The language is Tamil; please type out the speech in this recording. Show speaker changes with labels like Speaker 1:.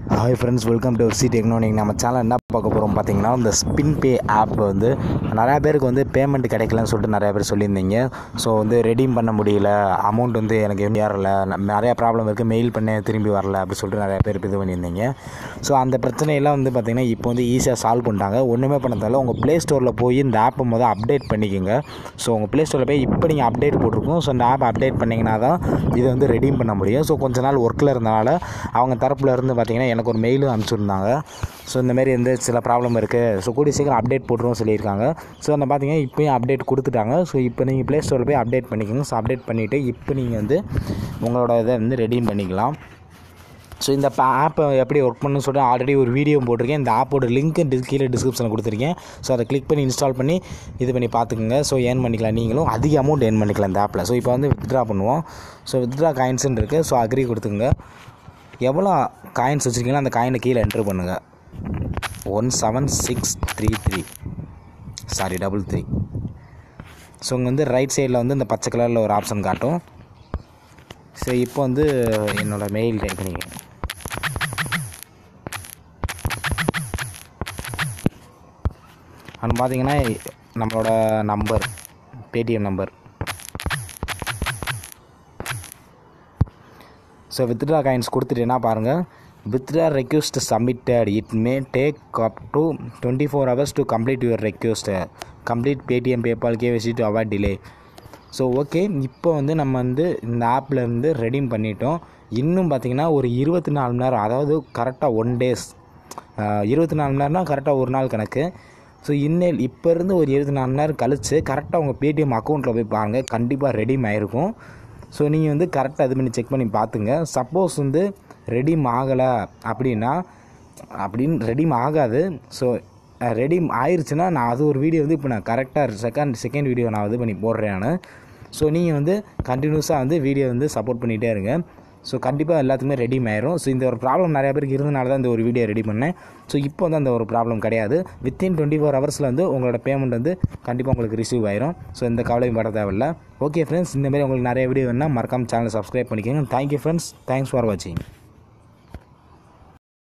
Speaker 1: hi friends welcome to C technonic நம்ம சேனல் என்ன பார்க்க போகிறோம் பார்த்தீங்கன்னா இந்த ஸ்பின் பே ஆப் வந்து நிறையா பேருக்கு வந்து பேமெண்ட் கிடைக்கலன்னு சொல்லிட்டு நிறையா பேர் சொல்லியிருந்தீங்க ஸோ வந்து ரெடீம் பண்ண முடியல அமௌண்ட் வந்து எனக்கு ஏறல ந- நிறையா ப்ராப்ளம் இருக்குது மெயில் பண்ண திரும்பி வரல அப்படி சொல்லிட்டு நிறையா பேர் இது பண்ணியிருந்தீங்க ஸோ அந்த பிரச்சனையெல்லாம் வந்து பார்த்திங்கன்னா இப்போ வந்து ஈஸியாக சால்வ் பண்ணிட்டாங்க ஒன்றுமே பண்ணதால உங்கள் ப்ளே ஸ்டோரில் போய் இந்த ஆப்பை முதல் அப்டேட் பண்ணிக்கோங்க ஸோ உங்கள் ப்ளே ஸ்டோரில் போய் இப்போ நீங்கள் அப்டேட் போட்டிருக்கோம் ஸோ இந்த ஆப் அப்டேட் பண்ணிங்கன்னா தான் இதை வந்து ரெடீம் பண்ண முடியும் ஸோ கொஞ்ச நாள் ஒர்க்கில் இருந்தனால அவங்க தரப்புல இருந்து பார்த்தீங்கன்னா எனக்கு ஒரு மெயிலும் அனுப்பிச்சிருந்தாங்க ஸோ இந்த மாதிரி வந்து சில ப்ராப்ளம் இருக்குது ஸோ கூடிய சீக்கிரம் அப்டேட் போட்டுருவோம் சொல்லியிருக்காங்க ஸோ அந்த பார்த்தீங்கன்னா இப்போயும் அப்டேட் கொடுத்துட்டாங்க ஸோ இப்போ நீங்கள் ப்ளே ஸ்டோரில் போய் அப்டேட் பண்ணிக்கோங்க ஸோ அப்டேட் பண்ணிவிட்டு இப்போ நீங்கள் வந்து உங்களோட இதை வந்து ரெடீம் பண்ணிக்கலாம் ஸோ இந்த ஆப்பை எப்படி ஒர்க் பண்ணணும்னு சொல்லிட்டு ஆல்ரெடி ஒரு வீடியோ போட்டிருக்கேன் இந்த ஆப்போட லிங்க்கு டிஸ் கீழே டிஸ்கிரிப்ஷனில் கொடுத்துருக்கேன் ஸோ அதை கிளிக் பண்ணி இன்ஸ்டால் பண்ணி இது பண்ணி பார்த்துக்குங்க ஸோ ஏர்ன் பண்ணிக்கலாம் நீங்களும் அதிக அமௌண்ட் ஏர்ன் பண்ணிக்கலாம் இந்த ஆப்பில் ஸோ இப்போ வந்து வித்ட்ரா பண்ணுவோம் ஸோ வித்ட்ரா காயின்ஸ்னு இருக்குது ஸோ அக்ரி கொடுத்துங்க எவ்வளோ காயின்ஸ் வச்சுருக்கீங்களோ அந்த காயினை கீழே என்ட்ரு பண்ணுங்கள் one seven six three three sorry double three so இங்கே வந்து ரைட் சைடில் வந்து இந்த பச்சை கலரில் ஒரு ஆப்ஷன் காட்டும் ஸோ இப்போ வந்து என்னோடய மெயில் டைப் பண்ணிக்கிறேன் அது பார்த்தீங்கன்னா நம்மளோட number Paytm number so withdraw coins கொடுத்துட்டேன்னா பாருங்கள் withdraw request submitted it may take up to twenty four hours to complete your request complete Paytm PayPal KVC to avoid delay so okay இப்போ வந்து நம்ம வந்து இந்த ஆப்பில் இருந்து ரெடீம் பண்ணிட்டோம் இன்னும் பார்த்தீங்கன்னா ஒரு இருபத்தி நாலு மணி நேரம் அதாவது கரெக்டாக ஒன் டேஸ் இருபத்தி நாலு மணி நேரம்னா கரெக்டாக ஒரு நாள் கணக்கு ஸோ இன்னேல் இப்போ இருந்து ஒரு இருபத்தி நாலு மணி நேரம் கழித்து கரெக்டாக உங்கள் பேடிஎம் அக்கௌண்ட்டில் போய் பாருங்கள் கண்டிப்பாக ரெடீம் ஆயிருக்கும் ஸோ நீங்கள் வந்து கரெக்டாக இது பண்ணி செக் பண்ணி பார்த்துங்க சப்போஸ் வந்து ரெடீம் ஆகலை அப்படின்னா அப்படின்னு ரெடீம் ஆகாது ஸோ ரெடீம் ஆயிருச்சுன்னா நான் அது ஒரு வீடியோ வந்து இப்போ நான் கரெக்டாக செகண்ட் செகண்ட் வீடியோ நான் இது பண்ணி போடுறேன் நான் ஸோ நீங்கள் வந்து கண்டினியூஸாக வந்து வீடியோ வந்து சப்போர்ட் பண்ணிகிட்டே இருங்க ஸோ கண்டிப்பாக எல்லாத்துக்குமே ரெடீம் ஆயிரும் ஸோ இந்த ஒரு ப்ராப்ளம் நிறைய பேருக்கு இருந்தனால தான் இந்த ஒரு வீடியோ ரெடி பண்ணேன் ஸோ இப்போ வந்து அந்த ஒரு ப்ராப்ளம் கிடையாது வித்தின் டுவெண்ட்டி ஃபோர் ஹவர்ஸில் வந்து உங்களோட பேமெண்ட் வந்து கண்டிப்பாக உங்களுக்கு ரிசீவ் ஆயிரும் ஸோ இந்த கவலையும் பட தேவையில்ல ஓகே ஃப்ரெண்ட்ஸ் இந்த மாதிரி உங்களுக்கு நிறைய வீடியோ வேணால் மறக்காம சேனலை சப்ஸ்கிரைப் பண்ணிக்கோங்க தேங்க்யூ ஃப்ரெண்ட்ஸ் தேங்க்ஸ் ஃபார் வாட்சிங்